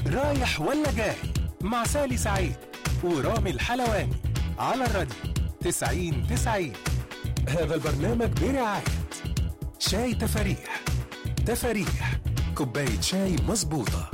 رايح ولا جاي مع سالي سعيد ورامي الحلواني على الراديو 90 90 هذا البرنامج برعاية شاي تفاريح تفاريح كوباية شاي مظبوطة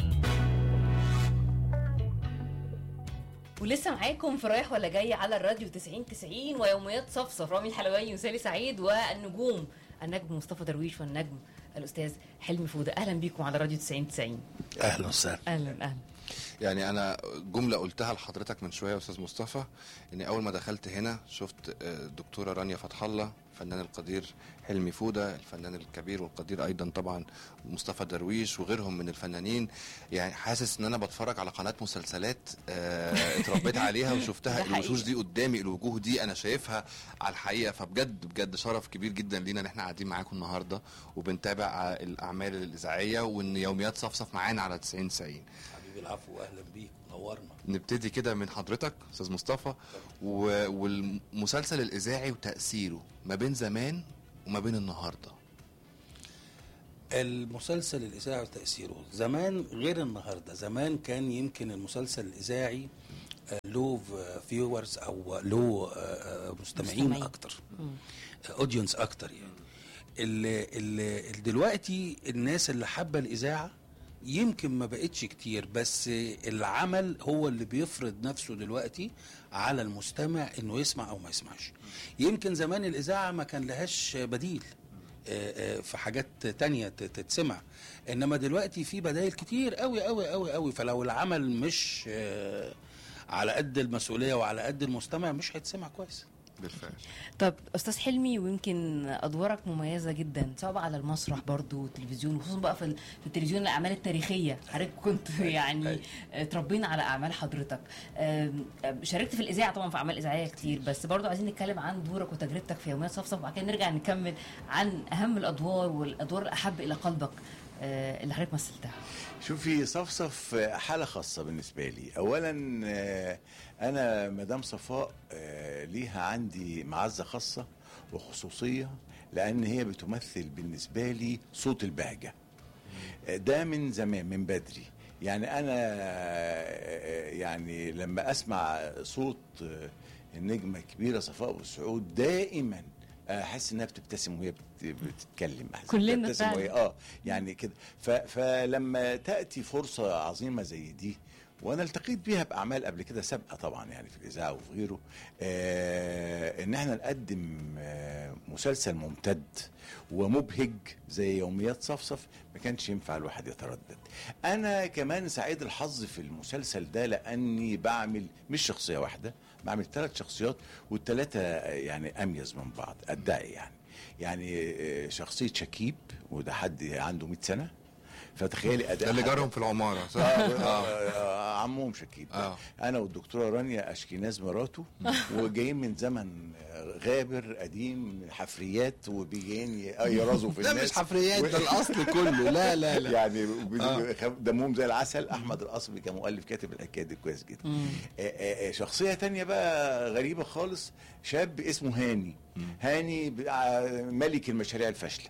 ولسه معاكم في رايح ولا جاي على الراديو 90 90 ويوميات صفصف رامي الحلواني وسالي سعيد والنجوم النجم مصطفى درويش والنجم الاستاذ حلمي فوده اهلا بيكم على راديو 90 90 اهلا وسهلا اهلا اهلا يعني انا جمله قلتها لحضرتك من شويه يا استاذ مصطفى ان اول ما دخلت هنا شفت آه، الدكتوره رانيا فتح الله الفنان القدير حلمي فوده الفنان الكبير والقدير ايضا طبعا مصطفى درويش وغيرهم من الفنانين يعني حاسس ان انا بتفرج على قناه مسلسلات آه، اتربيت عليها ده وشفتها حقيقي. الوشوش دي قدامي الوجوه دي انا شايفها على الحقيقه فبجد بجد شرف كبير جدا لينا ان احنا قاعدين معاكم النهارده وبنتابع الاعمال الاذاعيه وان يوميات صفصف معانا على 90 90 حبيبي العفو اهلا بيك نورنا نبتدي كده من حضرتك استاذ مصطفى و... والمسلسل الاذاعي وتاثيره ما بين زمان وما بين النهارده المسلسل الاذاعي وتاثيره زمان غير النهارده زمان كان يمكن المسلسل الاذاعي آه، له فيورز او له آه، آه، مستمعين مستمعين. اكتر اودينس اكتر يعني اللي اللي دلوقتي الناس اللي حابه الاذاعه يمكن ما بقتش كتير بس العمل هو اللي بيفرض نفسه دلوقتي على المستمع انه يسمع او ما يسمعش يمكن زمان الاذاعه ما كان لهاش بديل آه، آه، في حاجات تانية ت- تتسمع انما دلوقتي في بدائل كتير قوي قوي قوي قوي فلو العمل مش آه، على قد المسؤوليه وعلى قد المستمع مش هيتسمع كويس بالفعل طب استاذ حلمي ويمكن ادوارك مميزه جدا سواء بقى على المسرح برضو والتلفزيون وخصوصا بقى في ال- في التلفزيون الاعمال التاريخيه حضرتك كنت يعني اتربينا على اعمال حضرتك آم، آم، شاركت في الاذاعه طبعا في اعمال اذاعيه كتير بس برضو عايزين نتكلم عن دورك وتجربتك في يوميات صفصف وبعد كده نرجع نكمل عن اهم الادوار والادوار الاحب الى قلبك آه، اللي حضرتك مثلتها شوفي صفصف حالة خاصة بالنسبة لي أولا آه، أنا مدام صفاء آه، ليها عندي معزة خاصة وخصوصية لأن هي بتمثل بالنسبة لي صوت البهجة آه، ده من زمان من بدري يعني أنا آه، يعني لما أسمع صوت آه، النجمة الكبيرة صفاء والسعود دائما احس انها بتبتسم وهي بت- بتتكلم أحس كلنا بتبتسم فعلا. وهي اه يعني كده ف- فلما تاتي فرصه عظيمه زي دي وانا التقيت بيها باعمال قبل كده سابقه طبعا يعني في الاذاعه وفي غيره آه ان احنا نقدم آه مسلسل ممتد ومبهج زي يوميات صفصف ما كانش ينفع الواحد يتردد انا كمان سعيد الحظ في المسلسل ده لاني بعمل مش شخصيه واحده بعمل ثلاث شخصيات والثلاثه يعني اميز من بعض ادعي يعني يعني آه، شخصيه شكيب وده حد عنده 100 سنه فتخيلي اداء ده اللي حد- جارهم في العماره صح؟ آه، آه. آه، عمهم شكيب آه. انا والدكتوره رانيا اشكيناز مراته وجايين من زمن آه، غابر قديم حفريات وبيجين ي- آه، يرازوا في ده الناس مش حفريات ده الاصل كله لا لا لا يعني آه. خ- دمهم زي العسل احمد القصبي كمؤلف كاتب الحكايه دي كويس جدا آه، آه، آه، شخصيه تانية بقى غريبه خالص شاب اسمه هاني هاني بقى ملك المشاريع الفاشله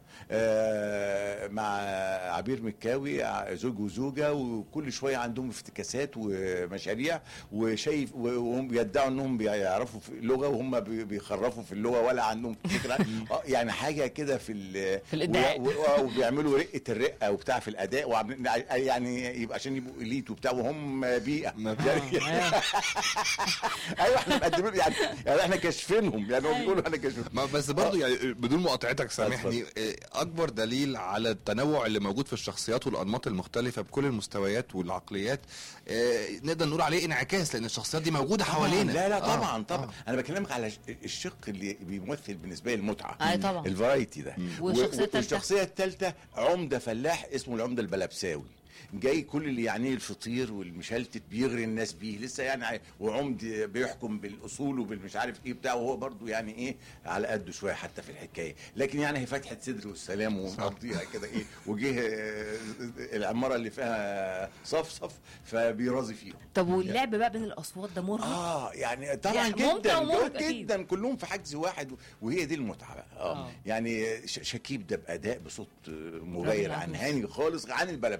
آه، مع عبير مكاوي ع- زوج وزوجه وكل شويه عندهم افتكاسات ومشاريع وشايف و- وهم بيدعوا انهم بيعرفوا في اللغه وهم بي- بيخرفوا في اللغه ولا عندهم فكره آه، يعني حاجه كده في ال- في الإدعاء. و- و- وبيعملوا رقه الرقه وبتاع في الاداء وعاملين- يعني يبقى عشان يبقوا اليت وبتاع وهم بيئه ما يعني ايوه احنا مقدمين يعني يعني احنا كاشفينهم يعني هم بيقولوا احنا كاشفينهم ما بس برضو يعني بدون مقاطعتك سامحني آه، اكبر دليل على التنوع اللي موجود في الشخصيات والانماط المختلفه بكل المستويات والعقليات آه، نقدر نقول عليه انعكاس لان الشخصيات دي موجوده حوالينا لا لا آه، طبعا طبعا آه. انا بكلمك على ش- الشق اللي بيمثل بالنسبه لي المتعه آه، طبعا. الفرايتي ده والشخصية و- و- التالتة؟ والشخصيه الثالثه عمده فلاح اسمه العمده البلبساوي جاي كل اللي يعنيه الفطير والمشلتت بيغري الناس بيه لسه يعني عاي- وعمد بيحكم بالاصول وبالمش عارف ايه بتاع وهو برضو يعني ايه على قده شويه حتى في الحكايه لكن يعني هي فتحه صدر والسلام ومقضيها كده ايه وجه آه، العماره اللي فيها صفصف فبيرازي فيهم طب واللعب بقى بين الاصوات ده مرهق اه يعني طبعا يعني ممتع جدا ومرهق جدا, أكيد. جدا كلهم في حجز واحد وهي دي المتعه بقى اه آه. يعني ش- شكيب ده باداء بصوت آه، مغاير راجل عن عجوز. هاني خالص عن البلبساوي خالص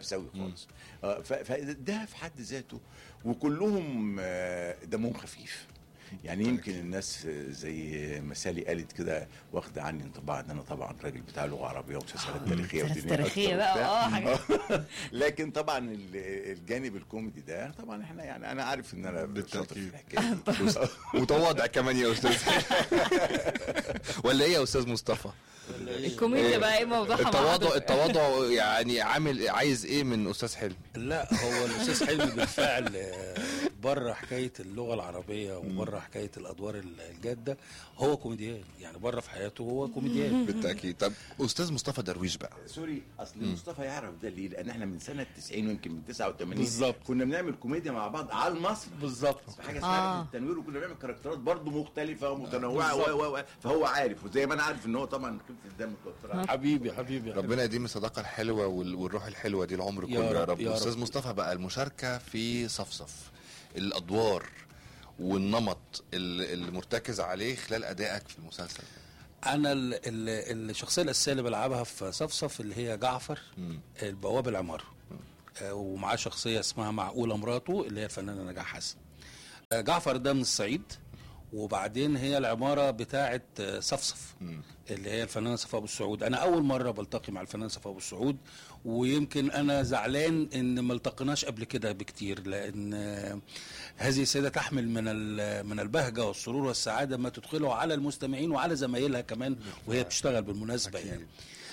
خالص آه، ف- فده في حد ذاته وكلهم آه، دمهم خفيف يعني يمكن الناس آه، زي ما سالي قالت كده واخده عني انطباع ان انا طبعا راجل بتاع لغه عربيه ومسلسلات تاريخيه مسلسلات ودينيه تاريخية أكتر بقى، وبتاع. آه، حاجات. لكن طبعا ال- الجانب الكوميدي ده طبعا احنا يعني انا عارف ان انا شاطر في الحكايه دي. متواضع كمان يا استاذ ولا ايه يا استاذ مصطفى الكوميديا بقى ايه موضوعها مع التواضع حضرتك؟ التواضع يعني عامل عايز ايه من استاذ حلمي لا هو الاستاذ حلمي بالفعل آه، بره حكايه اللغه العربيه وبره حكايه الادوار الجاده هو كوميديان يعني بره في حياته هو كوميديان بالتاكيد طب استاذ مصطفى درويش بقى سوري اصل مصطفى يعرف ده ليه؟ لان احنا من سنه 90 ويمكن من 89 بالظبط. كنا بنعمل كوميديا مع بعض على المسرح بالظبط في حاجه اسمها آه. آه. التنوير وكنا بنعمل كاركترات برضه مختلفه ومتنوعه بالظبط. و و و فهو عارف وزي ما انا عارف ان هو طبعا خفه الدم كتر حبيبي حبيبي ربنا يديم الصداقه الحلوه وال- والروح الحلوه دي العمر يا كله يا رب، رب يا استاذ رب. مصطفى بقى المشاركه في صفصف الادوار والنمط ال- اللي مرتكز عليه خلال ادائك في المسلسل انا ال ال الشخصيه الاساسيه اللي بلعبها في صفصف اللي هي جعفر البواب العماره آه، ومعاه شخصيه اسمها معقوله مراته اللي هي الفنانه نجاح حسن آه، جعفر ده من الصعيد وبعدين هي العماره بتاعه آه، صفصف اللي هي الفنانه صفاء ابو السعود انا اول مره بلتقي مع الفنانه صفاء ابو السعود ويمكن انا زعلان ان ما التقيناش قبل كده بكتير لان آه، هذه السيده تحمل من ال- من البهجه والسرور والسعاده ما تدخله على المستمعين وعلى زمايلها كمان وهي بتشتغل بالمناسبه يعني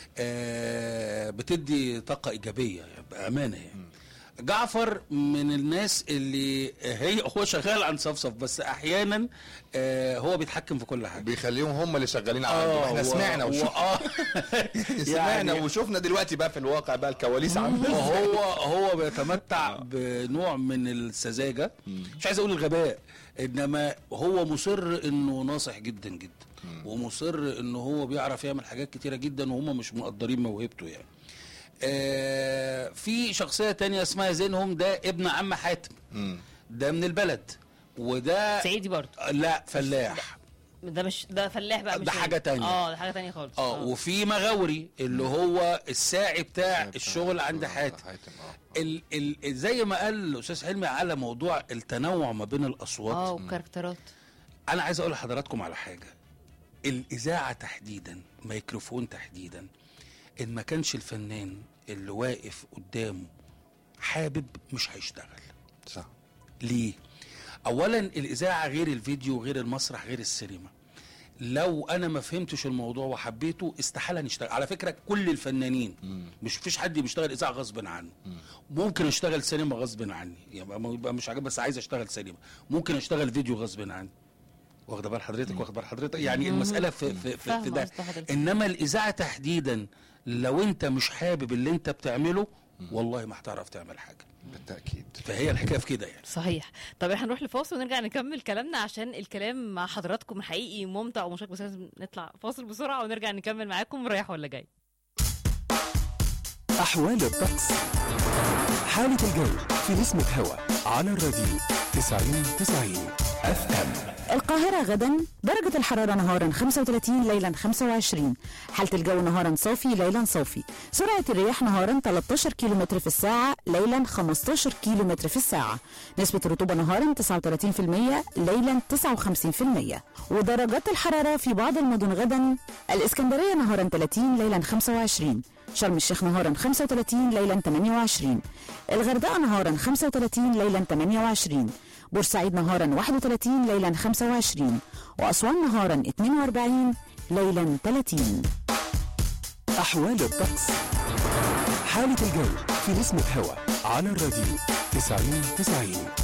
آه، بتدي طاقه ايجابيه يعني بامانه يعني جعفر من الناس اللي هي هو شغال عن صفصف بس احيانا آه، هو بيتحكم في كل حاجه بيخليهم هم اللي شغالين على آه، آه احنا و- سمعنا و- وشفنا اه سمعنا يعني- وشفنا دلوقتي بقى في الواقع بقى الكواليس عامله هو هو بيتمتع بنوع من السذاجه مش عايز اقول الغباء انما هو مصر انه ناصح جدا جدا ومصر انه هو بيعرف يعمل حاجات كتيره جدا وهم مش مقدرين موهبته يعني آه في شخصيه تانية اسمها زينهم ده ابن عم حاتم ده من البلد وده صعيدي برضه لا فلاح ده مش ده فلاح بقى مش ده زي- حاجة تانية. اه ده حاجه تانية خالص اه وفي مغاوري اللي هو الساعي بتاع الشغل عند حاتم حاتم اه ال ال زي ما قال الاستاذ حلمي على موضوع التنوع ما بين الاصوات اه والكاركترات انا عايز اقول لحضراتكم على حاجه الاذاعه تحديدا ميكروفون تحديدا ان ما كانش الفنان اللي واقف قدامه حابب مش هيشتغل صح ليه اولا الاذاعه غير الفيديو غير المسرح غير السينما لو انا ما فهمتش الموضوع وحبيته استحاله نشتغل على فكره كل الفنانين مش فيش حد بيشتغل اذاعه غصب عنه ممكن اشتغل سينما غصب عني يبقى ما- يبقى مش عاجب بس عايز اشتغل سينما ممكن اشتغل فيديو غصب عني واخده بال حضرتك واخد بال حضرتك يعني المساله في في في, في فاهمة ده قصد حضرتك. انما الاذاعه تحديدا لو انت مش حابب اللي انت بتعمله والله ما هتعرف تعمل حاجه بالتاكيد فهي الحكايه في كده يعني صحيح طب احنا هنروح لفاصل ونرجع نكمل كلامنا عشان الكلام مع حضراتكم حقيقي ممتع ومشوق بس لازم نطلع فاصل بسرعه ونرجع نكمل معاكم رايح ولا جاي أحوال الطقس حالة الجو في نسمة هوا على الراديو 90 90 اف ام القاهرة غدا درجة الحرارة نهارا 35 ليلا 25 حالة الجو نهارا صافي ليلا صافي سرعة الرياح نهارا 13 كيلومتر في الساعة ليلا 15 كيلومتر في الساعة نسبة الرطوبة نهارا 39% ليلا 59% ودرجات الحرارة في بعض المدن غدا الإسكندرية نهارا 30 ليلا 25 شرم الشيخ نهارا 35 ليلا 28 الغردقة نهارا 35 ليلا 28 بورسعيد نهارا 31 ليلا 25 وأسوان نهارا 42 ليلا 30 أحوال الطقس حالة الجو في نسمة هوا على الراديو 90 90